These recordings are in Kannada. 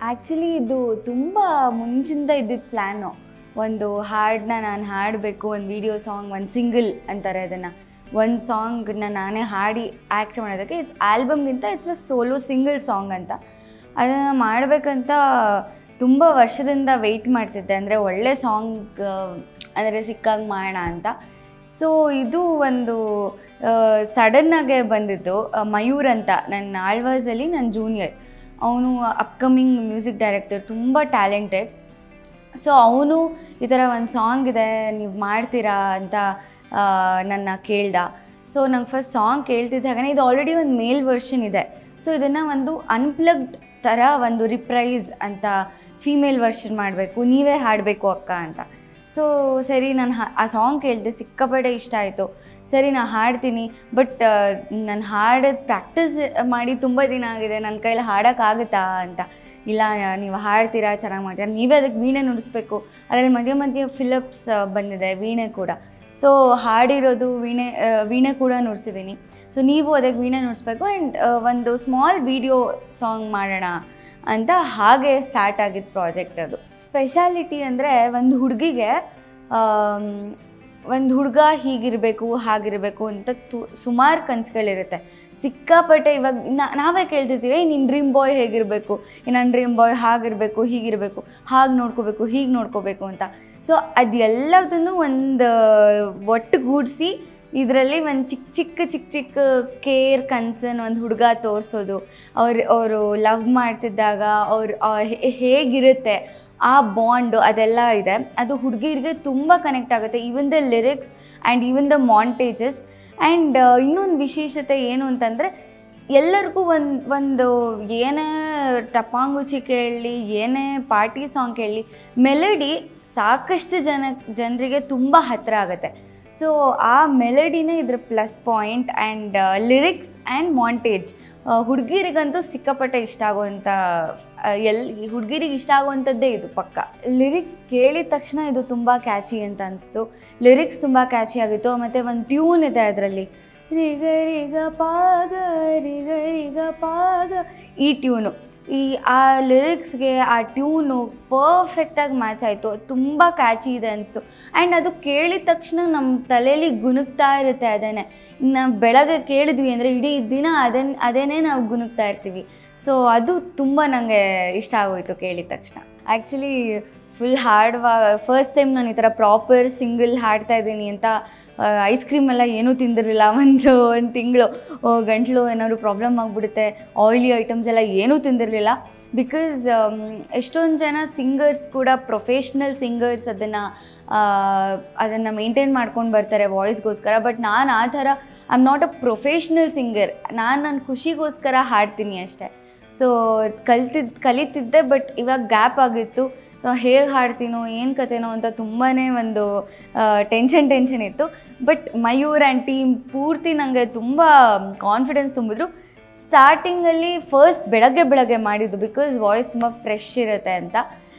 ಆ್ಯಕ್ಚುಲಿ ಇದು ತುಂಬ ಮುಂಚಿಂದ ಇದ್ದಿದ್ದ ಪ್ಲ್ಯಾನು ಒಂದು ಹಾಡನ್ನ ನಾನು ಹಾಡಬೇಕು ಒಂದು ವಿಡಿಯೋ ಸಾಂಗ್ ಒಂದು ಸಿಂಗಲ್ ಅಂತಾರೆ ಅದನ್ನು ಒಂದು ಸಾಂಗ್ನ ನಾನೇ ಹಾಡಿ ಆ್ಯಕ್ಟ್ ಮಾಡೋದಕ್ಕೆ ಇದು ಆಲ್ಬಮ್ಗಿಂತ it's a solo single song ಅಂತ ಅದನ್ನು ಮಾಡಬೇಕಂತ ತುಂಬ ವರ್ಷದಿಂದ ವೆಯ್ಟ್ ಮಾಡ್ತಿದ್ದೆ ಅಂದರೆ ಒಳ್ಳೆ ಸಾಂಗ್ ಅಂದರೆ ಸಿಕ್ಕಾಗ ಮಾಡೋಣ ಅಂತ ಸೊ ಇದು ಒಂದು ಸಡನ್ನಾಗೆ ಬಂದಿದ್ದು ಆ, ಮಯೂರ್ ಅಂತ ನನ್ನ ಆಳ್ವಾಸಲ್ಲಿ ನನ್ನ ಜೂನಿಯರ್ ಅವನು ಅಪ್ಕಮಿಂಗ್ ಮ್ಯೂಸಿಕ್ ಡೈರೆಕ್ಟರ್ ತುಂಬ ಟ್ಯಾಲೆಂಟೆಡ್ ಸೊ ಅವನು ಈ ಥರ ಒಂದು ಸಾಂಗ್ ಇದೆ ನೀವು ಮಾಡ್ತೀರಾ ಅಂತ ಆ, ನನ್ನ ಕೇಳ್ದ ಸೊ ನಂಗೆ ಫಸ್ಟ್ ಸಾಂಗ್ ಕೇಳ್ತಿದ್ದಾಗನೇ ಇದು ಆಲ್ರೆಡಿ ಒಂದು ಮೇಲ್ ವರ್ಷನ್ ಇದೆ ಸೊ ಇದನ್ನು ಒಂದು ಅನ್ಪ್ಲಗ್ಡ್ ಥರ ಒಂದು ರಿಪ್ರೈಸ್ ಅಂತ ಫೀಮೇಲ್ ವರ್ಷನ್ ಮಾಡಬೇಕು ನೀವೇ ಹಾಡಬೇಕು ಅಕ್ಕ ಅಂತ ಸೊ ಸರಿ ನಾನು ಆ ಸಾಂಗ್ ಕೇಳಿದೆ ಸಿಕ್ಕಾಪಟ್ಟೆ ಇಷ್ಟ ಆಯಿತು ಸರಿ ನಾನು ಹಾಡ್ತೀನಿ ಬಟ್ ನಾನು ಹಾಡೋದು ಪ್ರಾಕ್ಟೀಸ್ ಮಾಡಿ ತುಂಬ ದಿನ ಆಗಿದೆ ನನ್ನ ಕೈಲಿ ಹಾಡೋಕ್ಕಾಗುತ್ತಾ ಅಂತ ಇಲ್ಲ ನೀವು ಹಾಡ್ತೀರಾ ಚೆನ್ನಾಗಿ ಮಾಡ್ತೀರಾ ನೀವೇ ಅದಕ್ಕೆ ವೀಣೆ ನುಡಿಸ್ಬೇಕು ಅದರಲ್ಲಿ ಮಧ್ಯೆ ಮಧ್ಯೆ ಫಿಲಪ್ಸ್ ಬಂದಿದೆ ವೀಣೆ ಕೂಡ ಸೊ ಹಾಡಿರೋದು ವೀಣೆ ಆ, ವೀಣೆ ಕೂಡ ನುಡಿಸಿದ್ದೀನಿ ಸೊ ನೀವು ಅದಕ್ಕೆ ವೀಣೆ ನುಡಿಸ್ಬೇಕು ಆ್ಯಂಡ್ ಒಂದು ಸ್ಮಾಲ್ ವಿಡಿಯೋ ಸಾಂಗ್ ಮಾಡೋಣ ಅಂತ ಹಾಗೆ ಸ್ಟಾರ್ಟ್ ಆಗಿದ್ದು ಪ್ರಾಜೆಕ್ಟ್ ಅದು ಸ್ಪೆಷಾಲಿಟಿ ಅಂದರೆ ಒಂದು ಹುಡುಗಿಗೆ ಒಂದು ಹುಡುಗ ಹೀಗಿರಬೇಕು ಹಾಗಿರಬೇಕು ಅಂತ ತು ಸುಮಾರು ಕನಸುಗಳಿರುತ್ತೆ ಸಿಕ್ಕಾಪಟ್ಟೆ ಇವಾಗ ನಾ- ನಾವೇ ಕೇಳ್ತಿರ್ತೀವಿ ನಿನ್ನ ಡ್ರೀಮ್ ಬಾಯ್ ಹೇಗಿರಬೇಕು ನನ್ನ ಡ್ರೀಮ್ ಬಾಯ್ ಹಾಗಿರಬೇಕು ಹೀಗಿರಬೇಕು ಹಾಗೆ ನೋಡ್ಕೋಬೇಕು ಹೀಗೆ ನೋಡ್ಕೋಬೇಕು ಅಂತ ಸೊ ಅದೆಲ್ಲದನ್ನು ಒಂದು ಒಟ್ಟುಗೂಡಿಸಿ ಇದರಲ್ಲಿ ಒಂದು ಚಿಕ್ಕ ಚಿಕ್ಕ ಚಿಕ್ಕ ಚಿಕ್ಕ ಕೇರ್ ಕನ್ಸರ್ನ್ ಒಂದು ಹುಡುಗ ತೋರಿಸೋದು ಅವ್ರು ಅವರು ಲವ್ ಮಾಡ್ತಿದ್ದಾಗ ಅವ್ರು ಆ ಹೇ- ಹೇಗಿರುತ್ತೆ ಆ ಬಾಂಡು ಅದೆಲ್ಲ ಇದೆ ಅದು ಹುಡುಗಿರಿಗೆ ತುಂಬ ಕನೆಕ್ಟ್ ಆಗುತ್ತೆ even the lyrics and even the montages and ಇನ್ನೊಂದು ವಿಶೇಷತೆ ಏನು ಅಂತಂದರೆ ಎಲ್ಲರಿಗೂ ಒಂದು ಒಂದು ಏನೇ ಟಪಾಂಗುಚಿ ಕೇಳಲಿ ಏನೇ ಪಾರ್ಟಿ ಸಾಂಗ್ ಕೇಳಲಿ ಮೆಲಡಿ ಸಾಕಷ್ಟು ಜನ ಜನರಿಗೆ ತುಂಬ ಹತ್ತಿರ ಆಗುತ್ತೆ ಸೊ ಆ ಮೆಲಡಿನೇ ಇದ್ರ plus point and lyrics and montage ಹುಡುಗಿರಿಗಂತೂ ಸಿಕ್ಕಾಪಟ್ಟೆ ಇಷ್ಟ ಆಗುವಂಥ ಎಲ್ಲಿ ಹುಡುಗಿರಿಗೆ ಇಷ್ಟ ಆಗುವಂಥದ್ದೇ ಇದು ಪಕ್ಕ ಲಿರಿಕ್ಸ್ ಕೇಳಿದ ತಕ್ಷಣ ಇದು ತುಂಬ ಕ್ಯಾಚಿ ಅಂತ ಅನಿಸ್ತು ಲಿರಿಕ್ಸ್ ತುಂಬ ಕ್ಯಾಚಿ ಆಗಿತ್ತು ಮತ್ತು ಒಂದು ಟ್ಯೂನ್ ಇದೆ ಅದರಲ್ಲಿ ರಿಗ ರಿಗ ಪಾಗ ರಿಗ ರಿಗ ಪಾಗ ಈ ಟ್ಯೂನು ಈ ಆ ಲಿರಿಕ್ಸ್ಗೆ ಆ ಟ್ಯೂನು ಪರ್ಫೆಕ್ಟಾಗಿ ಮ್ಯಾಚ್ ಆಯಿತು ತುಂಬ ಕ್ಯಾಚಿ ಇದೆ ಅನಿಸ್ತು ಆ್ಯಂಡ್ ಅದು ಕೇಳಿದ ತಕ್ಷಣ ನಮ್ಮ ತಲೆಯಲ್ಲಿ ಗುನುಗ್ತಾ ಇರುತ್ತೆ ಅದೇನೆ ನಾವು ಬೆಳಗ್ಗೆ ಕೇಳಿದ್ವಿ ಅಂದರೆ ಇಡೀ ದಿನ ಅದನ್ನ ಅದೇನೇ ನಾವು ಗುನುಗ್ತಾ ಇರ್ತೀವಿ ಸೊ ಅದು ತುಂಬ ನನಗೆ ಇಷ್ಟ ಆಗೋಯ್ತು ಕೇಳಿದ ತಕ್ಷಣ ಆ್ಯಕ್ಚುಲಿ ಫುಲ್ ಹಾಡುವ ಫಸ್ಟ್ ಟೈಮ್ ನಾನು ಈ ಥರ ಪ್ರಾಪರ್ ಸಿಂಗಲ್ ಹಾಡ್ತಾ ಇದ್ದೀನಿ ಅಂತ ಐಸ್ ಕ್ರೀಮ್ ಎಲ್ಲ ಏನೂ ತಿಂದಿರಲಿಲ್ಲ ಒಂದು ಒಂದು ತಿಂಗಳು ಗಂಟ್ಲು ಏನಾದ್ರು ಪ್ರಾಬ್ಲಮ್ ಆಗಿಬಿಡುತ್ತೆ ಆಯಿಲಿ ಐಟಮ್ಸ್ ಎಲ್ಲ ಏನೂ ತಿಂದಿರಲಿಲ್ಲ ಬಿಕಾಸ್ ಎಷ್ಟೊಂದು ಜನ ಸಿಂಗರ್ಸ್ ಕೂಡ ಪ್ರೊಫೆಷ್ನಲ್ ಸಿಂಗರ್ಸ್ ಅದನ್ನು ಅದನ್ನು ಮೇಂಟೈನ್ ಮಾಡ್ಕೊಂಡು ಬರ್ತಾರೆ ವಾಯ್ಸ್ಗೋಸ್ಕರ ಬಟ್ ನಾನು ಆ ಥರ I am not a professional singer ನಾನು ನನ್ನ ಖುಷಿಗೋಸ್ಕರ ಹಾಡ್ತೀನಿ ಅಷ್ಟೇ ಸೊ ಕಲ್ತಿದ್ದು ಕಲಿತಿದ್ದೆ ಬಟ್ ಇವಾಗ ಗ್ಯಾಪ್ ಆಗಿತ್ತು ಸೊ ಹೇಗೆ ಹಾಡ್ತೀನೋ ಏನು ಕತೆನೋ ಅಂತ ತುಂಬಾ ಒಂದು ಟೆನ್ಷನ್ ಟೆನ್ಷನ್ ಇತ್ತು ಬಟ್ ಮಯೂರ್ ಆ್ಯಂಡ್ ಟೀಮ್ ಪೂರ್ತಿ ನನಗೆ ತುಂಬ ಕಾನ್ಫಿಡೆನ್ಸ್ ತುಂಬಿದ್ರು ಸ್ಟಾರ್ಟಿಂಗಲ್ಲಿ ಫಸ್ಟ್ ಬೆಳಗ್ಗೆ ಬೆಳಗ್ಗೆ ಮಾಡಿದ್ದು ಬಿಕಾಸ್ ವಾಯ್ಸ್ ತುಂಬ ಫ್ರೆಶ್ ಇರುತ್ತೆ ಅಂತ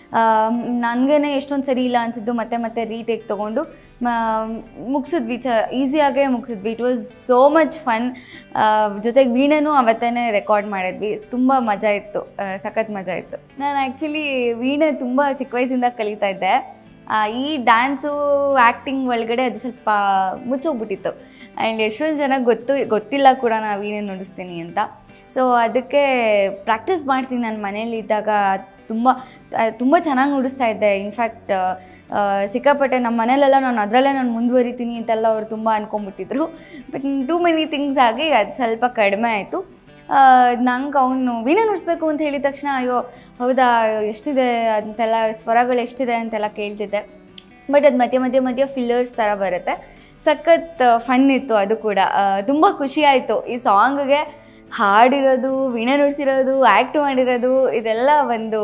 ನನಗೇ ಎಷ್ಟೊಂದು ಸರಿ ಇಲ್ಲ ಅನಿಸಿದ್ದು ಮತ್ತೆ ಮತ್ತೆ ರೀಟೇಕ್ ತೊಗೊಂಡು ಮುಗಿಸಿದ್ವಿ ಚ ಈಸಿಯಾಗೇ ಮುಗಿಸಿದ್ವಿ it was so much fun ಜೊತೆಗೆ ವೀಣೆನೂ ಅವತ್ತೇ ರೆಕಾರ್ಡ್ ಮಾಡಿದ್ವಿ ತುಂಬ ಮಜಾ ಇತ್ತು ಆ, ಸಖತ್ ಮಜಾ ಇತ್ತು ನಾನು ಆ್ಯಕ್ಚುಲಿ ವೀಣೆ ತುಂಬ ಚಿಕ್ಕ ವಯಸ್ಸಿಂದ ಕಲಿತಾ ಇದ್ದೆ ಆ, ಈ ಡ್ಯಾನ್ಸು ಆ್ಯಕ್ಟಿಂಗ್ ಒಳಗಡೆ ಅದು ಸ್ವಲ್ಪ ಮುಚ್ಚೋಗ್ಬಿಟ್ಟಿತ್ತು ಆ್ಯಂಡ್ ಎಷ್ಟೊಂದು ಜನ ಗೊತ್ತು ಗೊತ್ತಿಲ್ಲ ಕೂಡ ನಾನು ವೀಣೆ ನುಡಿಸ್ತೀನಿ ಅಂತ ಸೊ ಅದಕ್ಕೆ ಪ್ರಾಕ್ಟೀಸ್ ಮಾಡ್ತೀನಿ ನಾನು ಮನೇಲಿ ಇದ್ದಾಗ ತುಂಬ ತುಂಬ ಚೆನ್ನಾಗಿ ನುಡಿಸ್ತಾ ಇದ್ದೆ ಇನ್ಫ್ಯಾಕ್ಟ್ ಸಿಕ್ಕಾಪಟ್ಟೆ ನಮ್ಮ ಮನೇಲೆಲ್ಲ ನಾನು ಅದರಲ್ಲೇ ನಾನು ಮುಂದುವರಿತೀನಿ ಅಂತೆಲ್ಲ ಅವ್ರು ತುಂಬ ಅಂದ್ಕೊಂಬಿಟ್ಟಿದ್ರು ಬಟ್ ಟೂ ಮೆನಿ ಥಿಂಗ್ಸ್ ಆಗಿ ಅದು ಸ್ವಲ್ಪ ಕಡಿಮೆ ಆಯಿತು ನಂಗೆ ಅವನು ವೀಣೆ ನುಡಿಸ್ಬೇಕು ಅಂತ ಹೇಳಿದ ತಕ್ಷಣ ಅಯ್ಯೋ ಹೌದಾ ಎಷ್ಟಿದೆ ಅಂತೆಲ್ಲ ಸ್ವರಗಳು ಎಷ್ಟಿದೆ ಅಂತೆಲ್ಲ ಕೇಳ್ತಿದ್ದೆ ಬಟ್ ಅದು ಮಧ್ಯೆ ಮಧ್ಯೆ ಮಧ್ಯೆ ಫಿಲ್ಲರ್ಸ್ ಥರ ಬರುತ್ತೆ ಸಖತ್ ಫನ್ ಇತ್ತು ಅದು ಕೂಡ ತುಂಬ ಖುಷಿ ಆಯಿತು ಈ ಸಾಂಗ್ಗೆ ಹಾಡಿರೋದು ವೀಣೆ ನುಡಿಸಿರೋದು ಆ್ಯಕ್ಟ್ ಮಾಡಿರೋದು ಇದೆಲ್ಲ ಒಂದು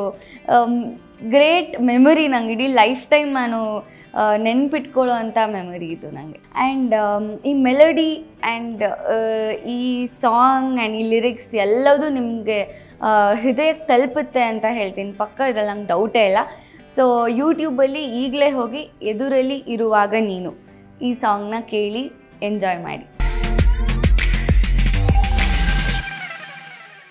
ಗ್ರೇಟ್ ಮೆಮೊರಿ ನಂಗೆ ಇಡೀ ಲೈಫ್ ಟೈಮ್ ನಾನು ನೆನ್ಪಿಟ್ಕೊಳ್ಳೋ ಅಂಥ ಮೆಮೊರಿ ಇದು ನನಗೆ ಆ್ಯಂಡ್ ಈ ಮೆಲಡಿ ಆ್ಯಂಡ್ ಈ ಸಾಂಗ್ ಆ್ಯಂಡ್ ಈ ಲಿರಿಕ್ಸ್ ಎಲ್ಲದೂ ನಿಮಗೆ ಹೃದಯಕ್ಕೆ ತಲುಪುತ್ತೆ ಅಂತ ಹೇಳ್ತೀನಿ ಪಕ್ಕ ಇದ್ರಲ್ಲಿ ನಂಗೆ ಡೌಟೇ ಇಲ್ಲ ಸೊ ಯೂಟ್ಯೂಬಲ್ಲಿ ಈಗಲೇ ಹೋಗಿ ಎದುರಲ್ಲಿ ಇರುವಾಗ ನೀನು ಈ ಸಾಂಗ್ನ ಕೇಳಿ ಎಂಜಾಯ್ ಮಾಡಿ